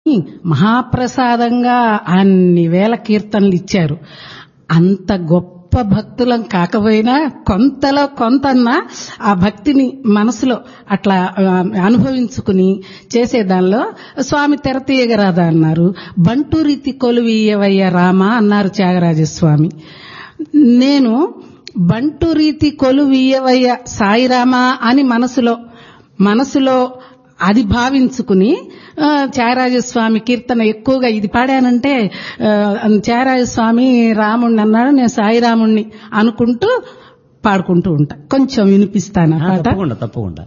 మహాప్రసాదంగా అన్ని వేల కీర్తనలు ఇచ్చారు అంత గొప్ప భక్తులం కాకపోయినా కొంతలో కొంతన్నా ఆ భక్తిని మనసులో అట్లా ఆ, అనుభవించుకుని చేసే దానిలో స్వామి తెర తీయగరాదా అన్నారు బంటు రీతి కొలువీయవయ్య రామ అన్నారు త్యాగరాజస్వామి నేను బంటు రీతి కొలువీయవయ్య సాయిరామ అని మనసులో మనసులో అది భావించుకుని ఆ, త్యాగరాజస్వామి కీర్తన ఎక్కువగా ఇది పాడానంటే ఆ, త్యాగరాజస్వామి రాముణ్ణి అన్నాడు నేను సాయిరాముణ్ణి అనుకుంటూ పాడుకుంటూ ఉంటా కొంచెం వినిపిస్తాను ఆ పాట తప్పకుండా తప్పకుండా